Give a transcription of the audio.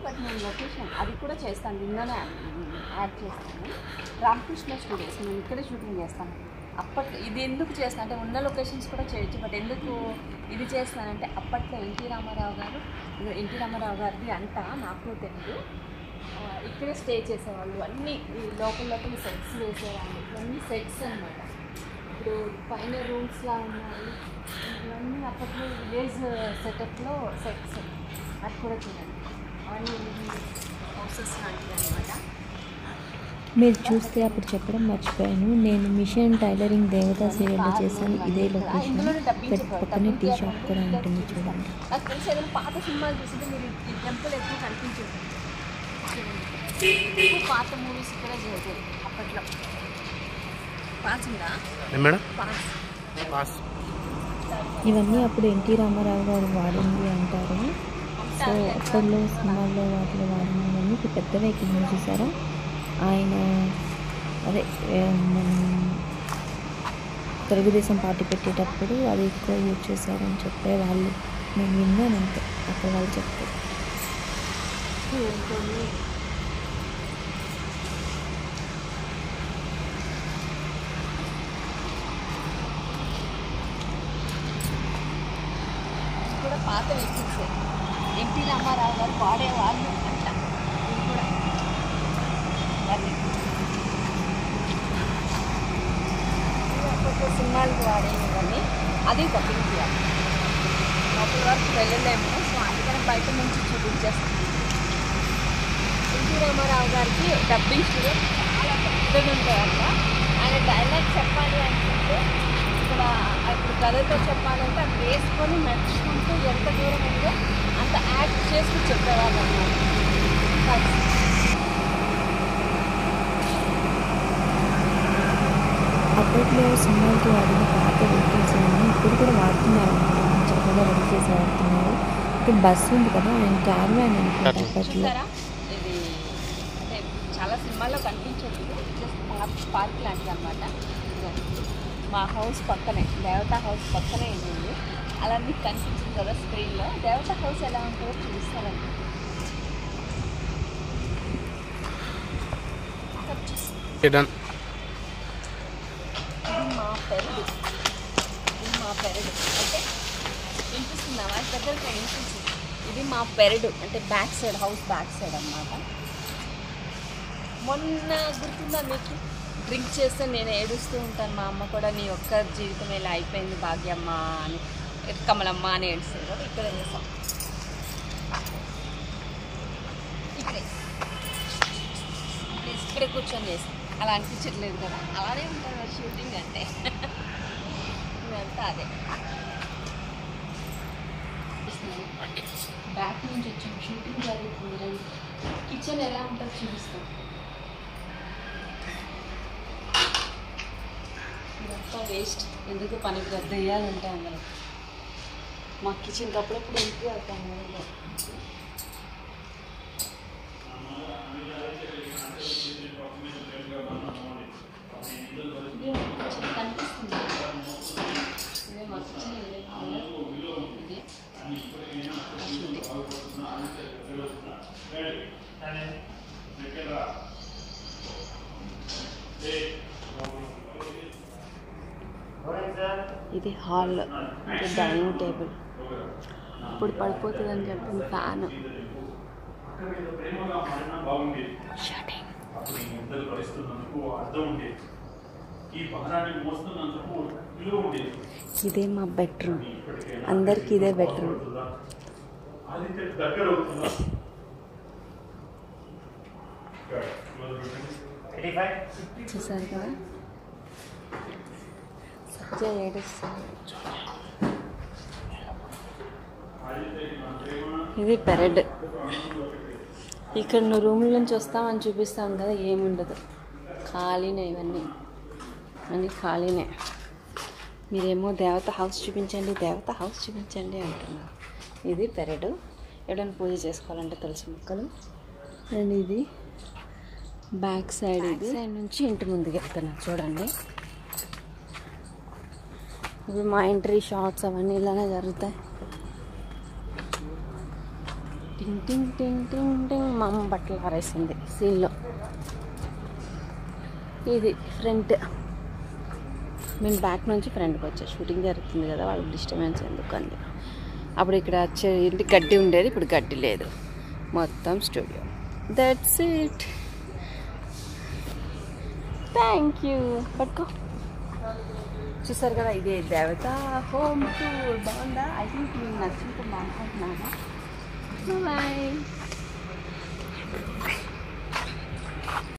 But నేను location అది కూడా చేస్తాను నిన్ననే యాడ్ చేస్తాను రామకృష్ణ స్టూడియోస్ నేను ఇక్కడే షూటింగ్ చేస్తాను అప్పట్లో ఇది ఎందుకు చేస్తాను అంటే ఉన్న లొకేషన్స్ కూడా చేయొచ్చు బట్ ఎందుకు ఇది చేస్తానంటే అప్పట్లో ఎన్టీ రామారావు గారు ఎన్టీ రామారావు గారిది అంతా నాకు తెలియదు ఆ, ఇక్కడే స్టే చేసేవాళ్ళు అన్నీ ఈ లోపల లోపల సెట్స్ వేసేవాళ్ళు ఇవన్నీ సెట్స్ అన్నమాట ఇప్పుడు పైన రూమ్స్లా ఉన్నాయి ఇవన్నీ అప్పట్లో విలేజ్ సెటప్లో సెట్స్ అది కూడా చూడండి అవన్నీ హౌసెస్ లాంటివి అనమాట మీరు చూస్తే అప్పుడు చెప్పడం మర్చిపోయాను నేను మిషన్ టైలరింగ్ దేవతా సీరియల్లో చేశాను ఇదే లొకేషన్ పెద్ద పక్కనే టీ షాప్ కూడా ఉంటుంది చూడండి నాకు తెలిసి ఏదైనా పాత సినిమాలు చూస్తుంటే మీరు ఈ టెంపుల్ ఎక్కువ కనిపించింది ఎక్కువ పాత మూవీస్ కూడా చేసేది అప్పట్లో పాస్ ఉందా ఏం మేడం పాస్ పాస్ ఇవన్నీ అప్పుడు ఎన్టీ రామారావు గారు వాడింది అంటారు సో అప్పట్లో సినిమాల్లో వాటిలో వాడినవన్నీ ఇప్పుడు పెద్దగా ఇక్కడ చూసారా ఆయన అదే ఏ, మనం తెలుగుదేశం పార్టీ పెట్టేటప్పుడు అది ఎక్కువ యూజ్ చేశారని చెప్పే వాళ్ళు నేను విన్నాను అంతే అక్కడ వాళ్ళు చెప్తే కొన్ని ఇది కూడా పాత వెహికల్స్ ఎన్టీ రామారావు గారు వాడేవాళ్ళు అంట ఇది కూడా అది. ఇది అప్పట్లో సినిమాలకు వాడేవన్నీ అది డబ్బింగ్ చేయాలి లోపల వరకు వెళ్ళలేము సో అందుకని బయట నుంచి చూపించేస్తాం ఎన్టీ రామారావు గారికి డబ్బింగ్ స్టూడియో చాలా పెద్దది ఉంటాయంట ఆయన డైలాగ్ చెప్పాలి అనుకుంటే ఇక్కడ ఇప్పుడు కథతో చెప్పాలంటే అక్కడ వేసుకొని నడుచుకుంటూ ఎంత దూరం ఉందో అంత యాక్ట్ చేస్తూ చెప్పేవాళ్ళు అన్నమాట అప్పట్లో సినిమాలకి వాడిన పాత వెహికల్స్ అన్నీ ఇప్పుడు కూడా వాడుతున్నారు అన్నమాట. చక్కగా రెడీ చేసి వాడుతున్నారు ఇక్కడ బస్సు ఉంది కదా ఆయన క్యాబ్ వ్యాన్ అనుకుంటా అప్పట్లో చూసారా ఇది అంటే చాలా సినిమాల్లో కనిపించదు జస్ట్ పార్క్ పార్క్ లాంటిది అనమాట మా హౌస్ పక్కనే దేవతా హౌస్ పక్కనే ఇది ఉంది అలా మీకు కనిపించింది కదా స్క్రీన్లో దేవతా హౌస్ ఎలా ఉంటుందో చూపిస్తారండి డన్ ఇది మా పెరడు ఇది మా పెరడు అంటే వినిపిస్తుందా వాటి దగ్గర వినిపిస్తుంది ఇది మా పెరడు అంటే back side house back side అన్నమాట మొన్న గుర్తుందా మీకు డ్రింక్ చేస్తే నేను ఏడుస్తూ ఉంటాను మా అమ్మ కూడా నీ ఒక్క జీవితం ఇలా అయిపోయింది భాగ్యమ్మ అని కమలమ్మ అని ఏడుస్తుంది కదా ఇక్కడ చేస్తాం ఇక్కడే ప్లీజ్ ఇక్కడే కూర్చొని చేస్తాం అలా అనిపించట్లేదు కదా అలానే ఉంటుంది మరి షూటింగ్ అంటే ఇదంతా అదే బ్యాక్ నుంచి వచ్చాం షూటింగ్ జరుగుతుంది రండి కిచెన్ ఎలా ఉంటుందో చూపిస్తాం ఇదంతా వేస్ట్ ఎందుకు పనికి రద్దు వేయాలంటే అందరూ మా కిచెన్కి అప్పుడప్పుడు ఎంట్రీ అవుతాం కదా ఇది కొంచెం కనిపిస్తుంది ఇదే మా కిచెన్ ఇదే కార్నర్. ఇదే ఆ షూటింగ్ ఇది హాల్ ఇది డైనింగ్ టేబుల్ ఇప్పుడు పడిపోతుందని చెప్పింది ఫ్యాన్ షటింగ్ అప్పుడు ఈ ముద్దలు భరిస్తున్నందుకు అర్థం ఉండేది ఈ భారాన్ని మోస్తున్నందుకు విలువ ఉండేది ఇదే మా బెడ్రూమ్ అందరికీ ఇదే బెడ్రూమ్ ఆదిత్య దగ్గర అవుతుందా చూసారు కదా సత్య ఏడుస్తుంది ఇది పెరడ్ ఇక్కడ నువ్వు రూముల నుంచి వస్తామని చూపిస్తాం కదా ఏముండదు ఖాళీనే ఇవన్నీ అన్నీ ఖాళీనే మీరేమో దేవత హౌస్ చూపించండి దేవత హౌస్ చూపించండి అంటున్నారు ఇది పెరడు ఎవడైనా పూజ చేసుకోవాలంటే తులసి మొక్కలు అండ్ ఇది బ్యాక్ సైడ్ ఇది సైడ్ నుంచి ఇంటి ముందుకు వెళ్తున్నాను చూడండి ఇవి మా ఎంట్రీ షార్ట్స్ అవన్నీ ఇలానే జరుగుతాయి టింగ్ టింగ్ టింగ్ టింగ్ టింగ్ మా అమ్మ బట్టలు ఆరేసింది సీన్లో ఇది ఫ్రంట్ మేము బ్యాక్ నుంచి ఫ్రంట్కి వచ్చా షూటింగ్ జరుగుతుంది కదా వాళ్ళకి డిస్టర్బెన్స్ ఎందుకు అంది అప్పుడు ఇక్కడ వచ్చే ఇంటి గడ్డి ఉండేది ఇప్పుడు గడ్డి లేదు మొత్తం studio that's it thank you పట్టుకో చూసారు కదా ఇదే దేవత హోమ్ టూర్ బాగుందా ఐ థింక్ మీకు నచ్చుంటుంది అనుకుంటున్నాను బాయ్